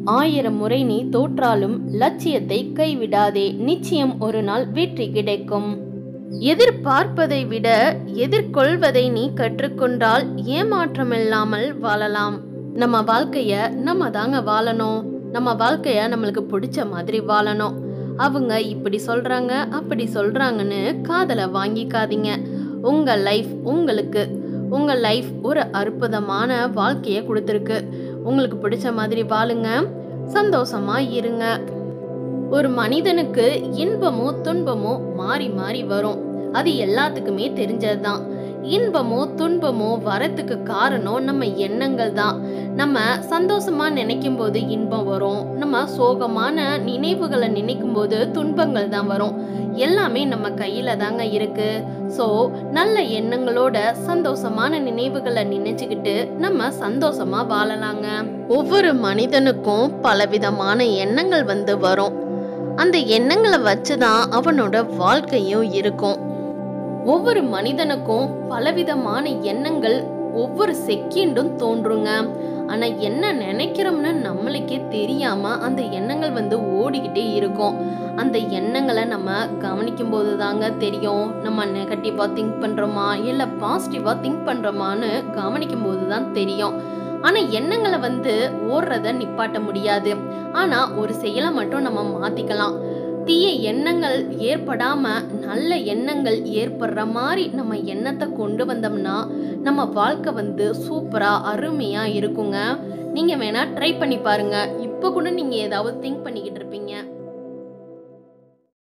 ஆயிரம் முறை நீ தோற்றாலும் லட்சியத்தை கைவிடாதே நிச்சயம் ஒரு நாள் வெற்றி கிடைக்கும் எதிர்பார்ப்பதை விட எதிர்கொள்வதை நீ கற்றுக்கொண்டால் ஏமாற்றமில்லாமல் வாழலாம் நம்ம வாழ்க்கைய நம்ம தாங்க வாழணும் நம்ம வாழ்க்கைய நம்மளுக்கு பிடிச்ச மாதிரி வாழணும் அவங்க இப்படி சொல்றாங்க அப்படி சொல்றாங்கன்னு காதலை வாங்கிக்காதீங்க உங்க லைஃப் உங்களுக்கு உங்க லைஃப் ஒரு அற்புதமான வாழ்க்கைய கொடுத்துருக்கு உங்களுக்கு பிடிச்ச மாதிரி வாழுங்க சந்தோஷமா இருங்க ஒரு மனிதனுக்கு இன்பமோ துன்பமோ மாறி மாறி வரும் அது எல்லாத்துக்குமே தெரிஞ்சதுதான் இன்பமோ துன்பமோ வரத்துக்கு காரணம் நம்ம எண்ணங்கள் தான் நம்ம சந்தோஷமா நினைக்கும் போது இன்பம் வரும் நம்ம சோகமான நினைவுகளை நினைக்கும் போது துன்பங்கள் தான் வரும் எல்லாமே நம்ம கையில தாங்க இருக்கு ஸோ நல்ல எண்ணங்களோட சந்தோஷமான நினைவுகளை நினைச்சுக்கிட்டு நம்ம சந்தோஷமா வாழலாங்க ஒவ்வொரு மனிதனுக்கும் பலவிதமான எண்ணங்கள் வந்து வரும் அந்த எண்ணங்களை வச்சுதான் அவனோட வாழ்க்கையும் இருக்கும் ஒவ்வொரு மனிதனுக்கும் பலவிதமான எண்ணங்கள் ஒவ்வொரு செகண்டும் தோன்றுங்க ஆனா என்ன நினைக்கிறோம்னு நம்மளுக்கே தெரியாம அந்த எண்ணங்கள் வந்து ஓடிக்கிட்டே இருக்கும் அந்த எண்ணங்களை நம்ம கவனிக்கும் போது தாங்க தெரியும் நம்ம நெகட்டிவா திங்க் பண்றோமா இல்ல பாசிட்டிவா திங்க் பண்றோமான்னு கவனிக்கும் போது தான் தெரியும் ஆனா எண்ணங்களை வந்து ஓடுறத நிப்பாட்ட முடியாது ஆனா ஒரு செயலை மட்டும் நம்ம மாத்திக்கலாம் தீய எண்ணங்கள் ஏற்படாம நல்ல எண்ணங்கள் ஏற்படுற மாதிரி நம்ம எண்ணத்தை கொண்டு வந்தோம்னா நம்ம வாழ்க்கை வந்து சூப்பரா அருமையா இருக்குங்க நீங்க வேணா ட்ரை பண்ணி பாருங்க இப்போ கூட நீங்க ஏதாவது திங்க் பண்ணிக்கிட்டு இருப்பீங்க